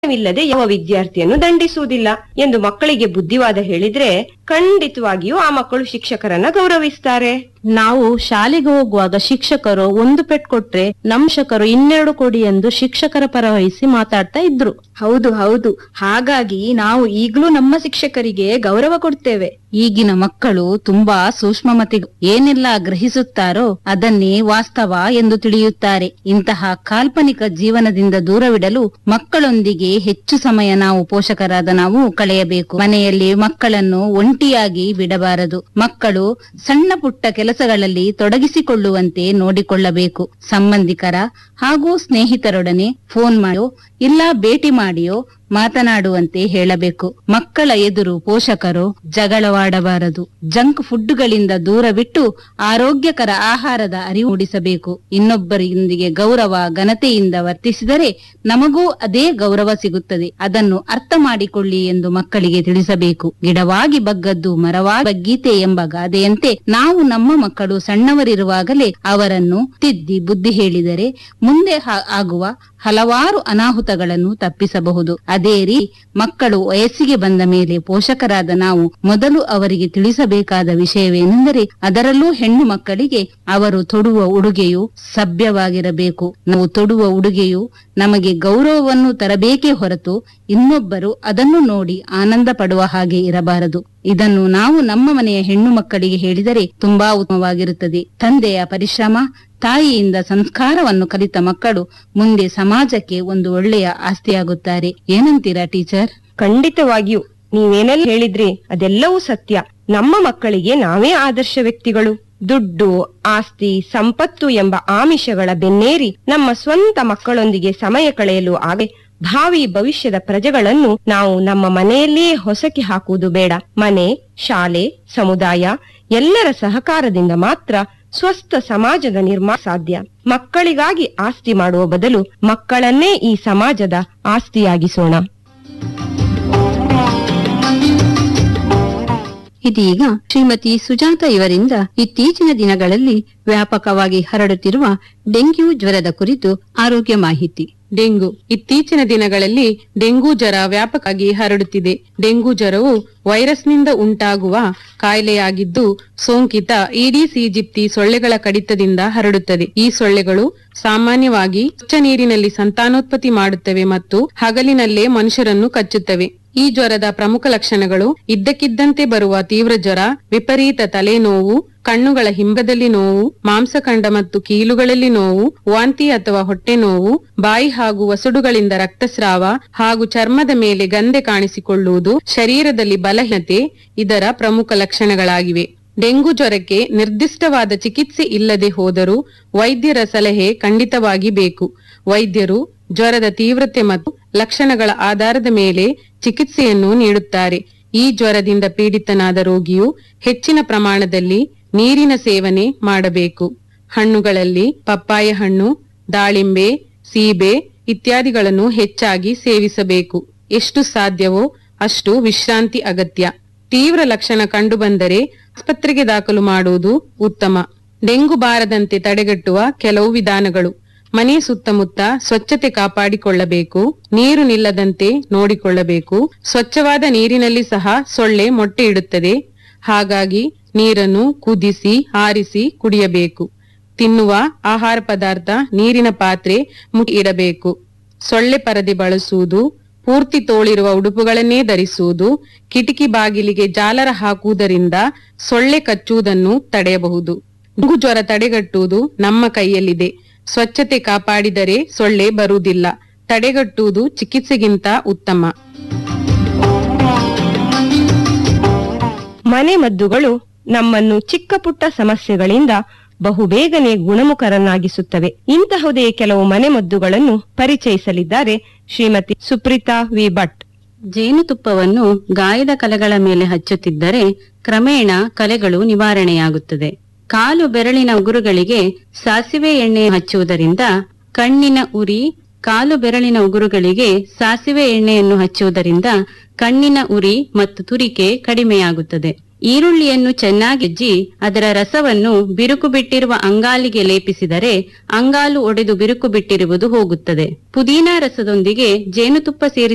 ಇಲ್ಲದೆ ಯಾವ ವಿದ್ಯಾರ್ಥಿಯನ್ನು ದಂಡಿಸುವುದಿಲ್ಲ ಎಂದು ಮಕ್ಕಳಿಗೆ ಬುದ್ಧಿವಾದ ಹೇಳಿದ್ರೆ ಖಂಡಿತವಾಗಿಯೂ ಆ ಮಕ್ಕಳು ಶಿಕ್ಷಕರನ್ನ ಗೌರವಿಸ್ತಾರೆ ನಾವು ಶಾಲೆಗೆ ಹೋಗುವಾಗ ಶಿಕ್ಷಕರು ಒಂದು ಪೆಟ್ ಕೊಟ್ರೆ ನಮ್ ಶಿಕ್ಷಕರು ಇನ್ನೆರಡು ಕೊಡಿ ಎಂದು ಶಿಕ್ಷಕರ ಪರ ವಹಿಸಿ ಮಾತಾಡ್ತಾ ಇದ್ರು ಹೌದು ಹೌದು ಹಾಗಾಗಿ ನಾವು ಈಗಲೂ ನಮ್ಮ ಶಿಕ್ಷಕರಿಗೆ ಗೌರವ ಕೊಡ್ತೇವೆ ಈಗಿನ ಮಕ್ಕಳು ತುಂಬಾ ಸೂಕ್ಷ್ಮಮತಿ ಏನೆಲ್ಲ ಗ್ರಹಿಸುತ್ತಾರೋ ಅದನ್ನೇ ವಾಸ್ತವ ಎಂದು ತಿಳಿಯುತ್ತಾರೆ ಇಂತಹ ಕಾಲ್ಪನಿಕ ಜೀವನದಿಂದ ದೂರವಿಡಲು ಮಕ್ಕಳೊಂದಿಗೆ ಹೆಚ್ಚು ಸಮಯ ನಾವು ಪೋಷಕರಾದ ನಾವು ಕಳೆಯಬೇಕು ಮನೆಯಲ್ಲಿ ಮಕ್ಕಳನ್ನು ಒಂಟಿಯಾಗಿ ಬಿಡಬಾರದು ಮಕ್ಕಳು ಸಣ್ಣ ಪುಟ್ಟ ಕೆಲಸಗಳಲ್ಲಿ ತೊಡಗಿಸಿಕೊಳ್ಳುವಂತೆ ನೋಡಿಕೊಳ್ಳಬೇಕು ಸಂಬಂಧಿಕರ ಹಾಗೂ ಸ್ನೇಹಿತರೊಡನೆ ಫೋನ್ ಮಾಡಿಯೋ ಇಲ್ಲ ಭೇಟಿ ಮಾಡಿಯೋ ಮಾತನಾಡುವಂತೆ ಹೇಳಬೇಕು ಮಕ್ಕಳ ಎದುರು ಪೋಷಕರು ಜಗಳವಾಡಬಾರದು ಜಂಕ್ ಫುಡ್ಗಳಿಂದ ದೂರವಿಟ್ಟು ಆರೋಗ್ಯಕರ ಆಹಾರದ ಅರಿವು ಮೂಡಿಸಬೇಕು ಇನ್ನೊಬ್ಬರೊಂದಿಗೆ ಗೌರವ ಘನತೆಯಿಂದ ವರ್ತಿಸಿದರೆ ನಮಗೂ ಅದೇ ಗೌರವ ಸಿಗುತ್ತದೆ ಅದನ್ನು ಅರ್ಥ ಮಾಡಿಕೊಳ್ಳಿ ಎಂದು ಮಕ್ಕಳಿಗೆ ತಿಳಿಸಬೇಕು ಗಿಡವಾಗಿ ಬಗ್ಗದ್ದು ಮರವಾಗಿ ಬಗ್ಗೀತೆ ಎಂಬ ಗಾದೆಯಂತೆ ನಾವು ನಮ್ಮ ಮಕ್ಕಳು ಸಣ್ಣವರಿರುವಾಗಲೇ ಅವರನ್ನು ತಿದ್ದಿ ಬುದ್ಧಿ ಹೇಳಿದರೆ ಮುಂದೆ ಹಾ- ಆಗುವ ಹಲವಾರು ಅನಾಹುತಗಳನ್ನು ತಪ್ಪಿಸಬಹುದು ಅದೇ ರೀ ಮಕ್ಕಳು ವಯಸ್ಸಿಗೆ ಬಂದ ಮೇಲೆ ಪೋಷಕರಾದ ನಾವು ಮೊದಲು ಅವರಿಗೆ ತಿಳಿಸಬೇಕಾದ ವಿಷಯವೇನೆಂದರೆ ಅದರಲ್ಲೂ ಹೆಣ್ಣು ಮಕ್ಕಳಿಗೆ ಅವರು ತೊಡುವ ಉಡುಗೆಯು ಸಭ್ಯವಾಗಿರಬೇಕು ನಾವು ತೊಡುವ ಉಡುಗೆಯು ನಮಗೆ ಗೌರವವನ್ನು ತರಬೇಕೇ ಹೊರತು ಇನ್ನೊಬ್ಬರು ಅದನ್ನು ನೋಡಿ ಆನಂದ ಪಡುವ ಹಾಗೆ ಇರಬಾರದು ಇದನ್ನು ನಾವು ನಮ್ಮ ಮನೆಯ ಹೆಣ್ಣು ಮಕ್ಕಳಿಗೆ ಹೇಳಿದರೆ ತುಂಬಾ ಉತ್ತಮವಾಗಿರುತ್ತದೆ ತಂದೆಯ ಪರಿಶ್ರಮ ತಾಯಿಯಿಂದ ಸಂಸ್ಕಾರವನ್ನು ಕಲಿತ ಮಕ್ಕಳು ಮುಂದೆ ಸಮಾಜಕ್ಕೆ ಒಂದು ಒಳ್ಳೆಯ ಆಸ್ತಿಯಾಗುತ್ತಾರೆ ಏನಂತೀರಾ ಟೀಚರ್ ಖಂಡಿತವಾಗಿಯೂ ನೀವೇನೆಲ್ಲ ಹೇಳಿದ್ರಿ ಅದೆಲ್ಲವೂ ಸತ್ಯ ನಮ್ಮ ಮಕ್ಕಳಿಗೆ ನಾವೇ ಆದರ್ಶ ವ್ಯಕ್ತಿಗಳು ದುಡ್ಡು ಆಸ್ತಿ ಸಂಪತ್ತು ಎಂಬ ಆಮಿಷಗಳ ಬೆನ್ನೇರಿ ನಮ್ಮ ಸ್ವಂತ ಮಕ್ಕಳೊಂದಿಗೆ ಸಮಯ ಕಳೆಯಲು ಆಗ ಭಾವಿ ಭವಿಷ್ಯದ ಪ್ರಜೆಗಳನ್ನು ನಾವು ನಮ್ಮ ಮನೆಯಲ್ಲಿಯೇ ಹೊಸಕಿ ಹಾಕುವುದು ಬೇಡ ಮನೆ ಶಾಲೆ ಸಮುದಾಯ ಎಲ್ಲರ ಸಹಕಾರದಿಂದ ಮಾತ್ರ ಸ್ವಸ್ಥ ಸಮಾಜದ ನಿರ್ಮಾಣ ಸಾಧ್ಯ ಮಕ್ಕಳಿಗಾಗಿ ಆಸ್ತಿ ಮಾಡುವ ಬದಲು ಮಕ್ಕಳನ್ನೇ ಈ ಸಮಾಜದ ಆಸ್ತಿಯಾಗಿಸೋಣ ಇದೀಗ ಶ್ರೀಮತಿ ಸುಜಾತ ಇವರಿಂದ ಇತ್ತೀಚಿನ ದಿನಗಳಲ್ಲಿ ವ್ಯಾಪಕವಾಗಿ ಹರಡುತ್ತಿರುವ ಡೆಂಗ್ಯೂ ಜ್ವರದ ಕುರಿತು ಆರೋಗ್ಯ ಮಾಹಿತಿ ಡೆಂಗು ಇತ್ತೀಚಿನ ದಿನಗಳಲ್ಲಿ ಡೆಂಗು ಜ್ವರ ವ್ಯಾಪಕವಾಗಿ ಹರಡುತ್ತಿದೆ ಡೆಂಗು ಜ್ವರವು ವೈರಸ್ನಿಂದ ಉಂಟಾಗುವ ಕಾಯಿಲೆಯಾಗಿದ್ದು ಸೋಂಕಿತ ಈಡಿಸ್ ಈಜಿಪ್ತಿ ಸೊಳ್ಳೆಗಳ ಕಡಿತದಿಂದ ಹರಡುತ್ತದೆ ಈ ಸೊಳ್ಳೆಗಳು ಸಾಮಾನ್ಯವಾಗಿ ಸ್ವಚ್ಛ ನೀರಿನಲ್ಲಿ ಸಂತಾನೋತ್ಪತ್ತಿ ಮಾಡುತ್ತವೆ ಮತ್ತು ಹಗಲಿನಲ್ಲೇ ಮನುಷ್ಯರನ್ನು ಕಚ್ಚುತ್ತವೆ ಈ ಜ್ವರದ ಪ್ರಮುಖ ಲಕ್ಷಣಗಳು ಇದ್ದಕ್ಕಿದ್ದಂತೆ ಬರುವ ತೀವ್ರ ಜ್ವರ ವಿಪರೀತ ತಲೆನೋವು ಕಣ್ಣುಗಳ ಹಿಂಬದಲ್ಲಿ ನೋವು ಮಾಂಸಖಂಡ ಮತ್ತು ಕೀಲುಗಳಲ್ಲಿ ನೋವು ವಾಂತಿ ಅಥವಾ ಹೊಟ್ಟೆ ನೋವು ಬಾಯಿ ಹಾಗೂ ವಸುಡುಗಳಿಂದ ರಕ್ತಸ್ರಾವ ಹಾಗೂ ಚರ್ಮದ ಮೇಲೆ ಗಂಧೆ ಕಾಣಿಸಿಕೊಳ್ಳುವುದು ಶರೀರದಲ್ಲಿ ಬಲಹೀನತೆ ಇದರ ಪ್ರಮುಖ ಲಕ್ಷಣಗಳಾಗಿವೆ ಡೆಂಗು ಜ್ವರಕ್ಕೆ ನಿರ್ದಿಷ್ಟವಾದ ಚಿಕಿತ್ಸೆ ಇಲ್ಲದೆ ಹೋದರೂ ವೈದ್ಯರ ಸಲಹೆ ಖಂಡಿತವಾಗಿ ಬೇಕು ವೈದ್ಯರು ಜ್ವರದ ತೀವ್ರತೆ ಮತ್ತು ಲಕ್ಷಣಗಳ ಆಧಾರದ ಮೇಲೆ ಚಿಕಿತ್ಸೆಯನ್ನು ನೀಡುತ್ತಾರೆ ಈ ಜ್ವರದಿಂದ ಪೀಡಿತನಾದ ರೋಗಿಯು ಹೆಚ್ಚಿನ ಪ್ರಮಾಣದಲ್ಲಿ ನೀರಿನ ಸೇವನೆ ಮಾಡಬೇಕು ಹಣ್ಣುಗಳಲ್ಲಿ ಪಪ್ಪಾಯ ಹಣ್ಣು ದಾಳಿಂಬೆ ಸೀಬೆ ಇತ್ಯಾದಿಗಳನ್ನು ಹೆಚ್ಚಾಗಿ ಸೇವಿಸಬೇಕು ಎಷ್ಟು ಸಾಧ್ಯವೋ ಅಷ್ಟು ವಿಶ್ರಾಂತಿ ಅಗತ್ಯ ತೀವ್ರ ಲಕ್ಷಣ ಕಂಡುಬಂದರೆ ಆಸ್ಪತ್ರೆಗೆ ದಾಖಲು ಮಾಡುವುದು ಉತ್ತಮ ಡೆಂಗು ಬಾರದಂತೆ ತಡೆಗಟ್ಟುವ ಕೆಲವು ವಿಧಾನಗಳು ಮನೆ ಸುತ್ತಮುತ್ತ ಸ್ವಚ್ಛತೆ ಕಾಪಾಡಿಕೊಳ್ಳಬೇಕು ನೀರು ನಿಲ್ಲದಂತೆ ನೋಡಿಕೊಳ್ಳಬೇಕು ಸ್ವಚ್ಛವಾದ ನೀರಿನಲ್ಲಿ ಸಹ ಸೊಳ್ಳೆ ಮೊಟ್ಟೆ ಇಡುತ್ತದೆ ಹಾಗಾಗಿ ನೀರನ್ನು ಕುದಿಸಿ ಆರಿಸಿ ಕುಡಿಯಬೇಕು ತಿನ್ನುವ ಆಹಾರ ಪದಾರ್ಥ ನೀರಿನ ಪಾತ್ರೆ ಮುಚ್ಚಿ ಇಡಬೇಕು ಸೊಳ್ಳೆ ಪರದೆ ಬಳಸುವುದು ಪೂರ್ತಿ ತೋಳಿರುವ ಉಡುಪುಗಳನ್ನೇ ಧರಿಸುವುದು ಕಿಟಕಿ ಬಾಗಿಲಿಗೆ ಜಾಲರ ಹಾಕುವುದರಿಂದ ಸೊಳ್ಳೆ ಕಚ್ಚುವುದನ್ನು ತಡೆಯಬಹುದು ಡೆಂಗು ಜ್ವರ ತಡೆಗಟ್ಟುವುದು ನಮ್ಮ ಕೈಯಲ್ಲಿದೆ ಸ್ವಚ್ಛತೆ ಕಾಪಾಡಿದರೆ ಸೊಳ್ಳೆ ಬರುವುದಿಲ್ಲ ತಡೆಗಟ್ಟುವುದು ಚಿಕಿತ್ಸೆಗಿಂತ ಉತ್ತಮ ಮನೆ ಮದ್ದುಗಳು ನಮ್ಮನ್ನು ಚಿಕ್ಕ ಪುಟ್ಟ ಸಮಸ್ಯೆಗಳಿಂದ ಬಹುಬೇಗನೆ ಗುಣಮುಖರನ್ನಾಗಿಸುತ್ತವೆ ಇಂತಹುದೇ ಕೆಲವು ಮನೆಮದ್ದುಗಳನ್ನು ಪರಿಚಯಿಸಲಿದ್ದಾರೆ ಶ್ರೀಮತಿ ಸುಪ್ರೀತಾ ವಿ ಭಟ್ ಜೇನುತುಪ್ಪವನ್ನು ಗಾಯದ ಕಲೆಗಳ ಮೇಲೆ ಹಚ್ಚುತ್ತಿದ್ದರೆ ಕ್ರಮೇಣ ಕಲೆಗಳು ನಿವಾರಣೆಯಾಗುತ್ತದೆ ಕಾಲು ಬೆರಳಿನ ಉಗುರುಗಳಿಗೆ ಸಾಸಿವೆ ಎಣ್ಣೆ ಹಚ್ಚುವುದರಿಂದ ಕಣ್ಣಿನ ಉರಿ ಕಾಲು ಬೆರಳಿನ ಉಗುರುಗಳಿಗೆ ಸಾಸಿವೆ ಎಣ್ಣೆಯನ್ನು ಹಚ್ಚುವುದರಿಂದ ಕಣ್ಣಿನ ಉರಿ ಮತ್ತು ತುರಿಕೆ ಕಡಿಮೆಯಾಗುತ್ತದೆ ಈರುಳ್ಳಿಯನ್ನು ಚೆನ್ನಾಗಿ ಜಜ್ಜಿ ಅದರ ರಸವನ್ನು ಬಿರುಕು ಬಿಟ್ಟಿರುವ ಅಂಗಾಲಿಗೆ ಲೇಪಿಸಿದರೆ ಅಂಗಾಲು ಒಡೆದು ಬಿರುಕು ಬಿಟ್ಟಿರುವುದು ಹೋಗುತ್ತದೆ ಪುದೀನಾ ರಸದೊಂದಿಗೆ ಜೇನುತುಪ್ಪ ಸೇರಿಸಿ